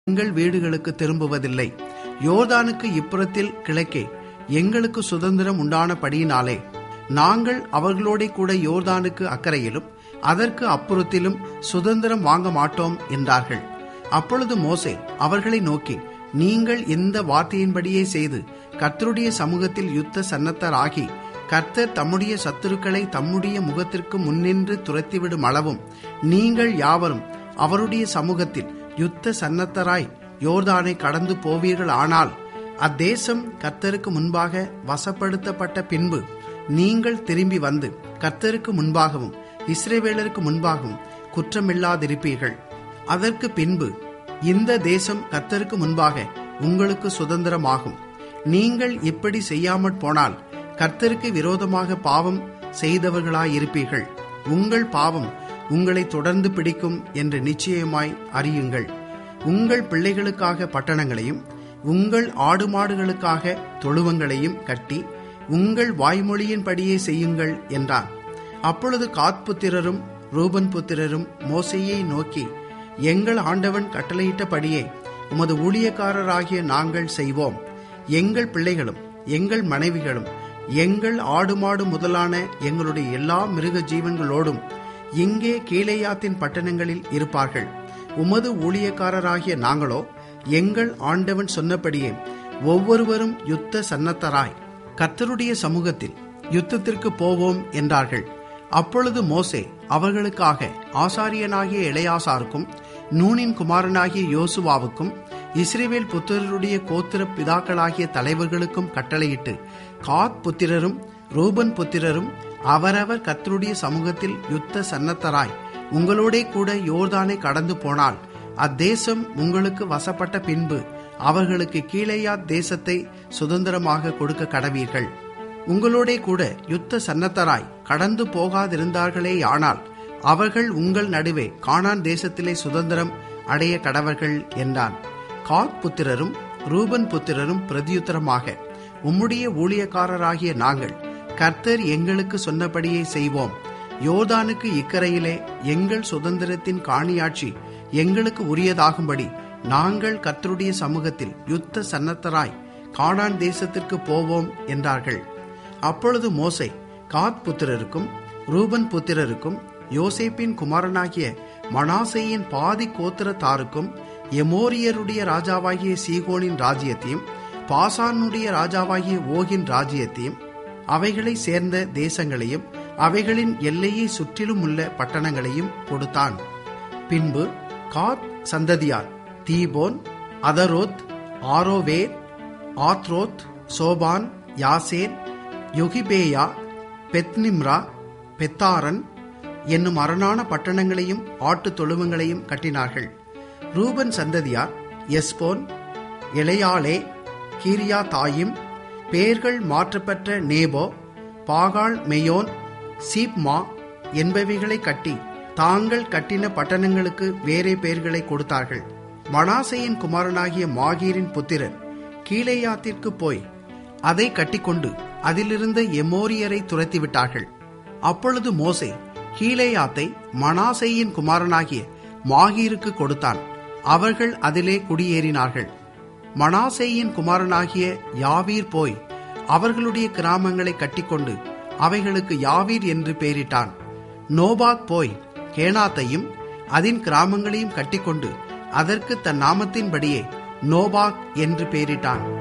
எங்கள் வீடுகளுக்கு திரும்புவதில்லை யோர்தானுக்கு இப்புறத்தில் கிழக்கே எங்களுக்கு சுதந்திரம் உண்டானபடியினாலே நாங்கள் அவர்களோட கூட யோர்தானுக்கு அக்கறையிலும் அதற்கு அப்புறத்திலும் சுதந்திரம் வாங்க மாட்டோம் என்றார்கள் அப்பொழுது மோசே அவர்களை நோக்கி நீங்கள் இந்த வார்த்தையின்படியே செய்து கர்த்தருடைய சமூகத்தில் யுத்த சன்னத்தராகி கர்த்தர் தம்முடைய சத்துருக்களை தம்முடைய முகத்திற்கு முன்னின்று துரத்திவிடும் அளவும் நீங்கள் யாவரும் அவருடைய சமூகத்தில் யுத்த சன்னத்தராய் யோர்தானை கடந்து போவீர்கள் ஆனால் அத்தேசம் கர்த்தருக்கு முன்பாக வசப்படுத்தப்பட்ட பின்பு நீங்கள் திரும்பி வந்து கர்த்தருக்கு முன்பாகவும் இஸ்ரேவேலருக்கு முன்பாகவும் குற்றமில்லாதிருப்பீர்கள் அதற்கு பின்பு இந்த தேசம் கர்த்தருக்கு முன்பாக உங்களுக்கு சுதந்திரமாகும் நீங்கள் இப்படி செய்யாமற் போனால் கர்த்தருக்கு விரோதமாக பாவம் செய்தவர்களாயிருப்பீர்கள் உங்கள் பாவம் உங்களை தொடர்ந்து பிடிக்கும் என்று நிச்சயமாய் அறியுங்கள் உங்கள் பிள்ளைகளுக்காக பட்டணங்களையும் உங்கள் ஆடு மாடுகளுக்காக தொழுவங்களையும் கட்டி உங்கள் வாய்மொழியின்படியே செய்யுங்கள் என்றார் அப்பொழுது காத்புத்திரரும் ரூபன் புத்திரரும் மோசையை நோக்கி எங்கள் ஆண்டவன் கட்டளையிட்டபடியே உமது ஊழியக்காரராகிய நாங்கள் செய்வோம் எங்கள் பிள்ளைகளும் எங்கள் மனைவிகளும் எங்கள் ஆடு மாடு முதலான எங்களுடைய எல்லா மிருக ஜீவன்களோடும் இங்கே கீழேயாத்தின் பட்டணங்களில் இருப்பார்கள் உமது ஊழியக்காரராகிய நாங்களோ எங்கள் ஆண்டவன் சொன்னபடியே ஒவ்வொருவரும் யுத்த சன்னத்தராய் கர்த்தருடைய சமூகத்தில் யுத்தத்திற்கு போவோம் என்றார்கள் அப்பொழுது மோசே அவர்களுக்காக ஆசாரியனாகிய இளையாசாருக்கும் நூனின் குமாரனாகிய யோசுவாவுக்கும் இஸ்ரேவேல் புத்திரருடைய கோத்திர பிதாக்களாகிய தலைவர்களுக்கும் கட்டளையிட்டு காத் புத்திரரும் ரூபன் புத்திரரும் அவரவர் கர்த்தருடைய சமூகத்தில் யுத்த சன்னத்தராய் உங்களோடே கூட யோர்தானை கடந்து போனால் அத்தேசம் உங்களுக்கு வசப்பட்ட பின்பு அவர்களுக்கு கீழேயா தேசத்தை சுதந்திரமாக கொடுக்க கடவீர்கள் உங்களோடே கூட யுத்த சன்னத்தராய் கடந்து போகாதிருந்தார்களே ஆனால் அவர்கள் உங்கள் நடுவே கானான் தேசத்திலே சுதந்திரம் அடைய கடவர்கள் என்றான் காத் புத்திரரும் ரூபன் புத்திரரும் பிரதியுத்தரமாக உம்முடைய ஊழியக்காரராகிய நாங்கள் கர்த்தர் எங்களுக்கு சொன்னபடியே செய்வோம் யோர்தானுக்கு இக்கரையிலே எங்கள் சுதந்திரத்தின் காணியாட்சி எங்களுக்கு உரியதாகும்படி நாங்கள் கர்த்தருடைய சமூகத்தில் யுத்த சன்னத்தராய் கானான் தேசத்திற்கு போவோம் என்றார்கள் அப்பொழுது மோசை காத் புத்திரருக்கும் ரூபன் புத்திரருக்கும் யோசேப்பின் குமாரனாகிய மனாசையின் பாதி கோத்திரத்தாருக்கும் எமோரியருடைய ராஜாவாகிய சீகோனின் ராஜ்யத்தையும் பாசானுடைய ராஜாவாகிய ஓகின் ராஜ்யத்தையும் அவைகளை சேர்ந்த தேசங்களையும் அவைகளின் எல்லையை சுற்றிலும் உள்ள பட்டணங்களையும் கொடுத்தான் பின்பு காத் சந்ததியார் தீபோன் அதரோத் ஆரோவேர் ஆத்ரோத் சோபான் யாசேன் யொகிபேயா பெத்னிம்ரா பெத்தாரன் என்னும் அரணான பட்டணங்களையும் ஆட்டு தொழுவங்களையும் கட்டினார்கள் ரூபன் சந்ததியார் எஸ்போன் எலையாலே கீரியா தாயும் பெயர்கள் மாற்றப்பெற்ற நேபோ பாகால் மெயோன் சீப்மா என்பவைகளை கட்டி தாங்கள் கட்டின பட்டணங்களுக்கு வேறே பெயர்களை கொடுத்தார்கள் மனாசையின் குமாரனாகிய மாகீரின் புத்திரன் கீழேயாத்திற்கு போய் அதை கட்டிக்கொண்டு அதிலிருந்த எமோரியரை துரத்திவிட்டார்கள் அப்பொழுது மோசே கீழேயாத்தை மனாசையின் குமாரனாகிய மாகீருக்கு கொடுத்தான் அவர்கள் அதிலே குடியேறினார்கள் மனாசேயின் குமாரனாகிய யாவீர் போய் அவர்களுடைய கிராமங்களை கட்டிக்கொண்டு அவைகளுக்கு யாவீர் என்று பெயரிட்டான் நோபாக் போய் கேனாத்தையும் அதன் கிராமங்களையும் கட்டிக்கொண்டு அதற்கு தன் நாமத்தின்படியே நோபாக் என்று பெயரிட்டான்